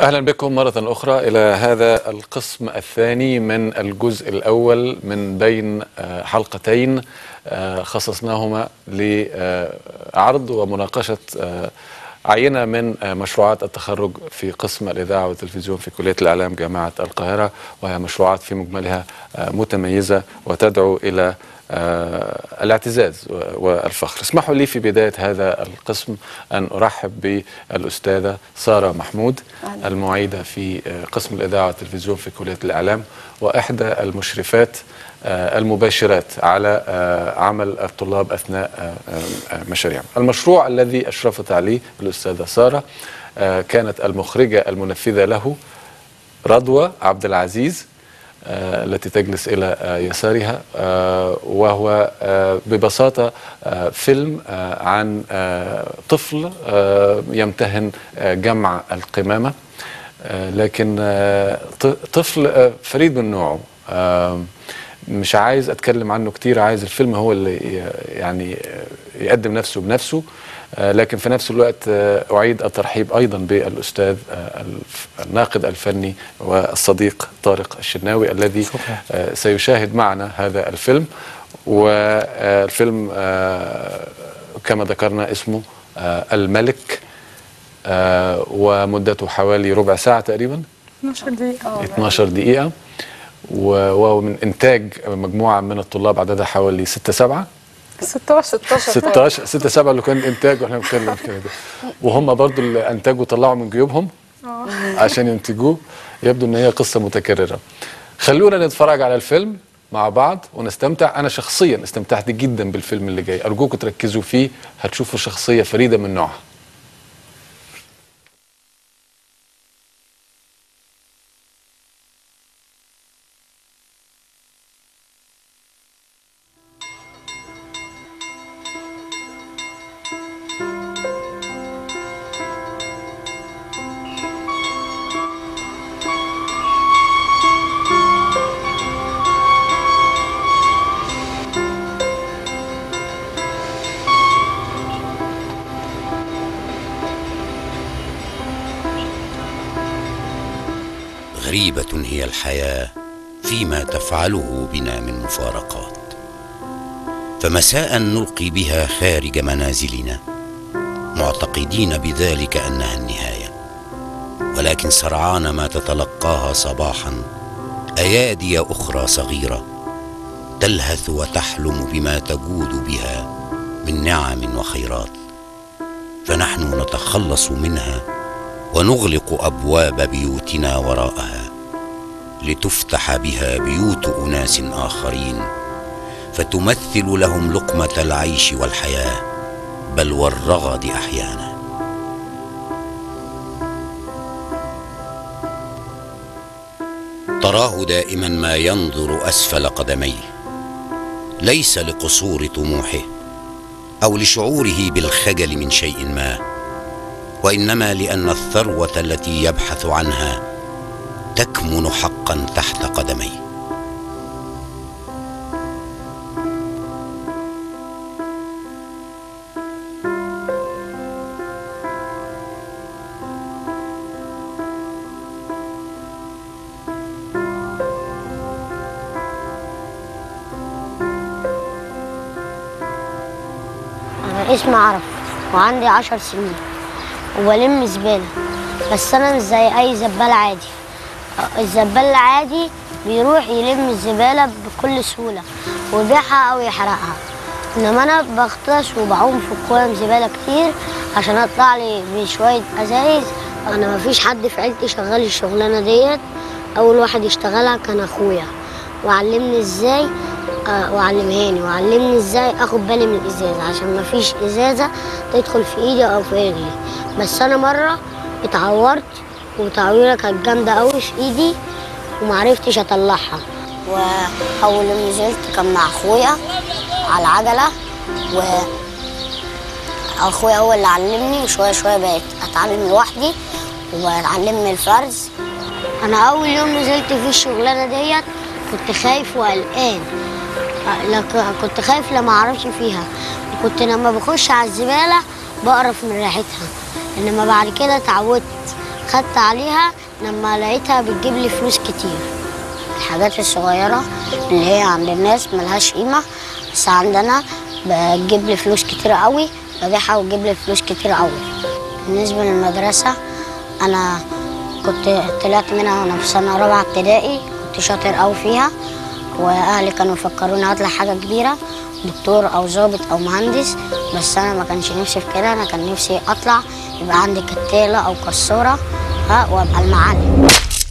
أهلا بكم مرة أخرى إلى هذا القسم الثاني من الجزء الأول من بين آه، حلقتين آه، خصصناهما لعرض ومناقشة آه، عينة من آه، مشروعات التخرج في قسم الإذاعة والتلفزيون في كلية الإعلام جامعة القاهرة وهي مشروعات في مجملها آه، متميزة وتدعو إلى آه، الاعتزاز و- والفخر اسمحوا لي في بداية هذا القسم أن أرحب بالأستاذة سارة محمود المعيدة في آه، قسم الإذاعة والتلفزيون في كلية الإعلام وإحدى المشرفات آه، المباشرات على آه، عمل الطلاب أثناء آه، آه، مشاريعهم المشروع الذي أشرفت عليه الأستاذة سارة آه، كانت المخرجة المنفذة له رضوى عبد العزيز آه، التي تجلس إلى آه، يسارها آه، وهو آه، ببساطة آه، فيلم آه، عن آه، طفل آه، يمتهن آه، جمع القمامة آه، لكن آه، ط- طفل آه، فريد من نوعه آه، مش عايز أتكلم عنه كتير عايز الفيلم هو اللي ي- يعني آه، يقدم نفسه بنفسه آه، لكن في نفس الوقت آه، أعيد الترحيب أيضا بالأستاذ آه، الف- الناقد الفني والصديق طارق الشناوي الذي آه، سيشاهد معنا هذا الفيلم والفيلم آه، كما ذكرنا اسمه آه، الملك آه، ومدته حوالي ربع ساعة تقريبا 12 دقيقة 12 دقيقة و- وهو من إنتاج مجموعة من الطلاب عددها حوالي 6 7 16 16 16 6 7 اللي كان انتاج واحنا بنتكلم كده وهم برضو اللي انتجوا طلعوا من جيوبهم عشان ينتجوه يبدو ان هي قصه متكرره خلونا نتفرج على الفيلم مع بعض ونستمتع انا شخصيا استمتعت جدا بالفيلم اللي جاي ارجوكم تركزوا فيه هتشوفوا شخصيه فريده من نوعها غريبة هي الحياة فيما تفعله بنا من مفارقات فمساء نلقي بها خارج منازلنا معتقدين بذلك انها النهايه ولكن سرعان ما تتلقاها صباحا ايادي اخرى صغيره تلهث وتحلم بما تجود بها من نعم وخيرات فنحن نتخلص منها ونغلق ابواب بيوتنا وراءها لتفتح بها بيوت اناس اخرين فتمثل لهم لقمه العيش والحياه بل والرغد احيانا تراه دائما ما ينظر اسفل قدميه ليس لقصور طموحه او لشعوره بالخجل من شيء ما وانما لان الثروه التي يبحث عنها تكمن حقا تحت قدميه أنا اسمي عرف وعندي عشر سنين وبلم زبالة بس أنا مش زي أي زبال عادي الزبال العادي بيروح يلم الزبالة بكل سهولة ويبيعها أو يحرقها إنما أنا بغطس وبعوم في قوام زبالة كتير عشان أطلع لي بشوية أزايز أنا مفيش حد في عيلتي شغال الشغلانة ديت أول واحد يشتغلها كان أخويا وعلمني إزاي آه، وعلمهاني وعلمني ازاي اخد بالي من الازازه عشان مفيش ازازه تدخل في ايدي او في رجلي بس انا مره اتعورت وتعويره كانت جامده قوي في ايدي ومعرفتش اطلعها واول ما نزلت كان مع اخويا على العجله و اخويا هو اللي علمني وشويه شويه بقيت اتعلم لوحدي وعلمني الفرز انا اول يوم نزلت فيه الشغلانه ديت كنت خايف وقلقان لك كنت خايف لما اعرفش فيها وكنت لما بخش على الزباله بقرف من ريحتها انما بعد كده اتعودت خدت عليها لما لقيتها بتجيب لي فلوس كتير الحاجات الصغيرة اللي هي عند الناس ملهاش قيمة بس عندنا بتجيب لي فلوس كتير قوي ببيعها وتجيب لي فلوس كتير قوي بالنسبة للمدرسة أنا كنت طلعت منها وأنا في سنة رابعة ابتدائي كنت شاطر قوي فيها وأهلي كانوا يفكروني أطلع حاجة كبيرة دكتور أو ضابط أو مهندس بس أنا ما كانش نفسي في كده أنا كان نفسي أطلع يبقى عندي كتالة أو كسورة ها وأبقى المعلم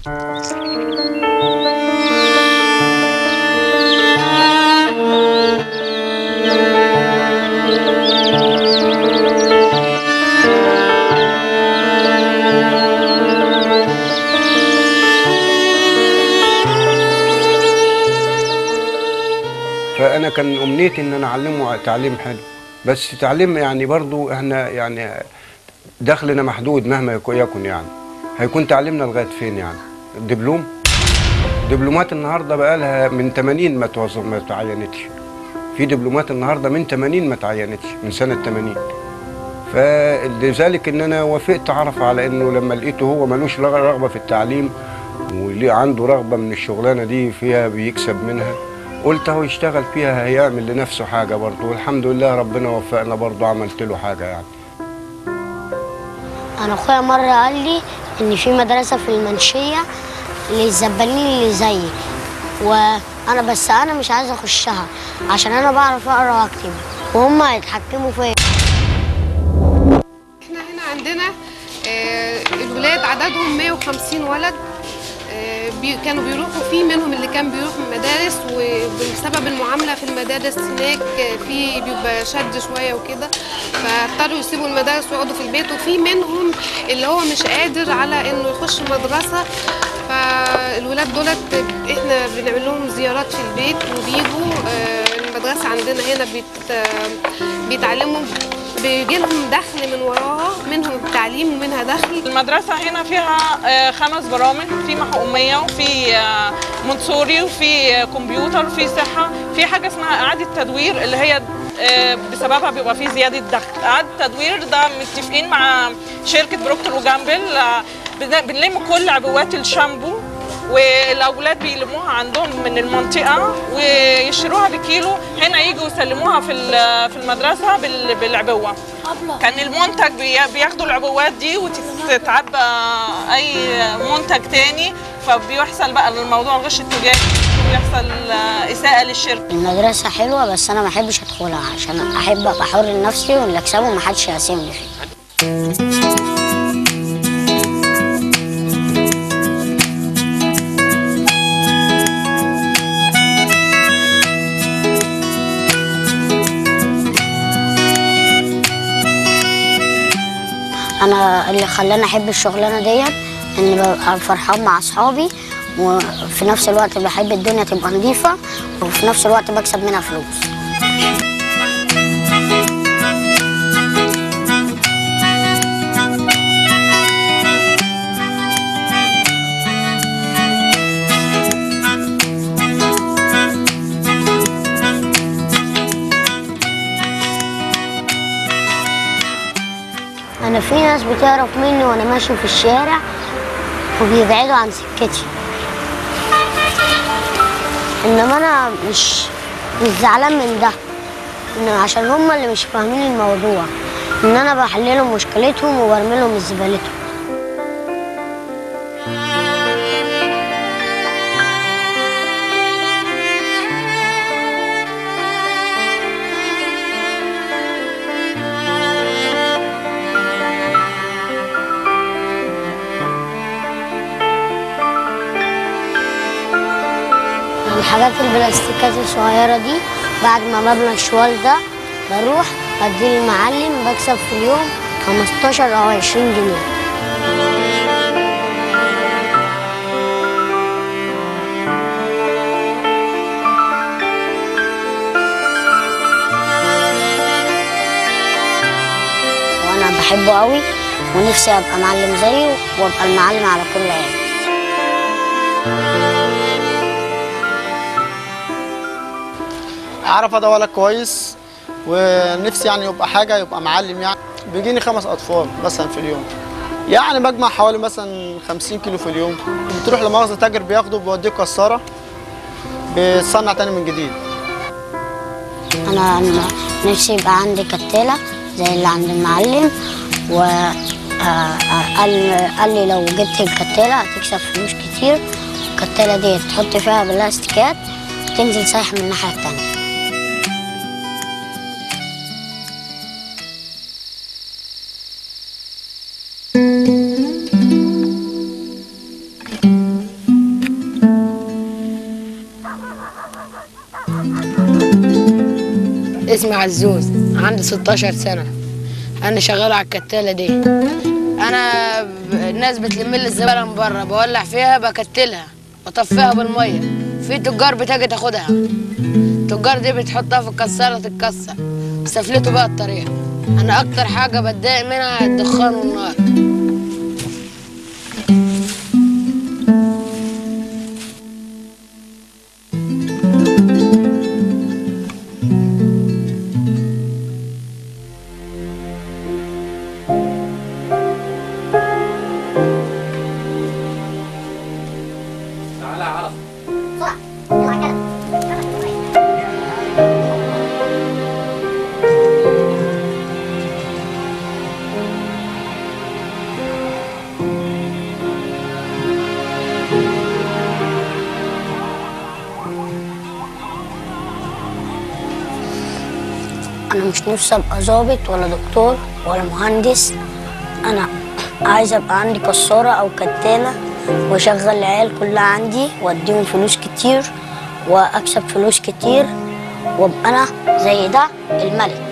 فانا كان امنيتي ان انا اعلمه تعليم حلو بس تعليم يعني برضو احنا يعني دخلنا محدود مهما يكو- يكن يعني هيكون تعليمنا لغايه فين يعني دبلوم دبلومات النهارده بقى لها من 80 ما توظف ما تعينتش في دبلومات النهارده من 80 ما تعينتش من سنه 80 فلذلك ان انا وافقت اعرف على انه لما لقيته هو ملوش رغ- رغبه في التعليم وليه عنده رغبه من الشغلانه دي فيها بيكسب منها قلت هو يشتغل فيها هيعمل لنفسه حاجه برضه والحمد لله ربنا وفقنا برضه عملت له حاجه يعني انا اخويا مره قال لي ان في مدرسه في المنشيه للزبالين اللي زيي وانا بس انا مش عايز اخشها عشان انا بعرف اقرا واكتب وهم هيتحكموا فيا احنا هنا عندنا آه، الولاد عددهم 150 ولد آه، بي- كانوا بيروحوا في منهم اللي كان بيروح من مدارس وبسبب المعامله في المدارس هناك آه، في بيبقى شد شويه وكده فاضطروا يسيبوا المدارس ويقعدوا في البيت وفي منهم اللي هو مش قادر على انه يخش مدرسه فالولاد دولت احنا بنعمل لهم زيارات في البيت وبيجوا آه، المدرسه عندنا هنا بيت آه، بيتعلموا بيجي لهم دخل من وراها منهم التعليم ومنها دخل المدرسة هنا فيها آه، خمس برامج في محومية وفي آه، مونتسوري وفي آه، كمبيوتر وفي صحة في حاجة اسمها إعادة تدوير اللي هي آه، بسببها بيبقى في زيادة دخل إعادة التدوير ده متفقين مع شركة بروكتور وجامبل آه، بن- بنلم كل عبوات الشامبو والاولاد بيلموها عندهم من المنطقه ويشتروها بكيلو هنا يجوا يسلموها في ال- في المدرسه بال- بالعبوه كان المنتج بي- بياخدوا العبوات دي وتتعبى اي منتج تاني فبيحصل بقى الموضوع الغش التجاري ويحصل آه، اساءه للشركه المدرسه حلوه بس انا ما احبش ادخلها عشان احب ابقى حر لنفسي واللي اكسبه ما حدش يقاسمني فيه انا اللي خلاني احب الشغلانه ديت اني ببقى فرحان مع اصحابي وفي نفس الوقت بحب الدنيا تبقى نظيفه وفي نفس الوقت بكسب منها فلوس انا في ناس بتعرف مني وانا ماشي في الشارع وبيبعدوا عن سكتي انما انا مش مش زعلان من ده إن عشان هما اللي مش فاهمين الموضوع ان انا بحللهم مشكلتهم وبرميلهم زبالتهم الحاجات البلاستيكات الصغيرة دي بعد ما ببنى الشوال ده بروح بديه المعلم بكسب في اليوم 15 أو 20 جنيه وأنا بحبه قوي ونفسي أبقى معلم زيه وأبقى المعلم على كل عيال اعرف ادور لك كويس ونفسي يعني يبقى حاجه يبقى معلم يعني بيجيني خمس اطفال مثلا في اليوم يعني بجمع حوالي مثلا 50 كيلو في اليوم بتروح لمؤاخذة تاجر بياخده بيوديه كسارة بيتصنع تاني من جديد انا أنا نفسي يبقى عندي كتالة زي اللي عند المعلم و آه، آه، قال قال لي لو جبت الكتالة هتكسب فلوس كتير الكتالة دي تحط فيها بلاستيكات تنزل سايح من الناحية التانية اسمي عزوز عندي 16 سنة أنا شغال على الكتالة دي أنا ب- الناس بتلم لي الزبالة من بره بولع فيها بكتلها وأطفيها بالمية في تجار بتجي تاخدها التجار دي بتحطها في الكسارة تتكسر سفلته بقى الطريقة أنا أكتر حاجة بتضايق منها الدخان والنار انا مش نفسي ابقى ظابط ولا دكتور ولا مهندس انا عايز ابقى عندي كسارة او كتالة واشغل العيال كلها عندي واديهم فلوس كتير واكسب فلوس كتير وابقى انا زي ده الملك